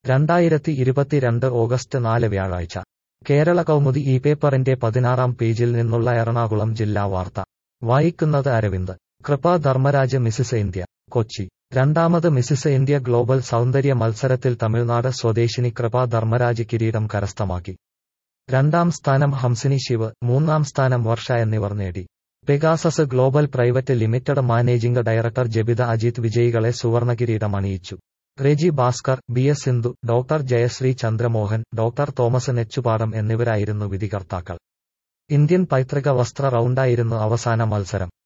രണ്ടായിരത്തി ഇരുപത്തിരണ്ട് ഓഗസ്റ്റ് നാല് വ്യാഴാഴ്ച കേരള കൗമുദി ഈ പേപ്പറിന്റെ പതിനാറാം പേജിൽ നിന്നുള്ള എറണാകുളം ജില്ലാ വാർത്ത വായിക്കുന്നത് അരവിന്ദ് കൃപ ധർമ്മരാജ് മിസിസ് ഇന്ത്യ കൊച്ചി രണ്ടാമത് മിസിസ് ഇന്ത്യ ഗ്ലോബൽ സൗന്ദര്യ മത്സരത്തിൽ തമിഴ്നാട് സ്വദേശിനി കൃപ ധർമ്മരാജ് കിരീടം കരസ്ഥമാക്കി രണ്ടാം സ്ഥാനം ഹംസിനി ശിവ് മൂന്നാം സ്ഥാനം വർഷ എന്നിവർ നേടി Pegasus global private limited managing director Jabitha Ajith വിജയികളെ സുവർണ കിരീടം അണിയിച്ചു Reji Bhaskar B S Sindhu doctor Jayashree Chandramohan doctor Thomas Nechupadam എന്നിവരായിരുന്നു വിധികർത്താക്കൾ ഇന്ത്യൻ പൈതൃക വസ്ത്ര റൗണ്ടായിരുന്നു അവസാന മത്സരം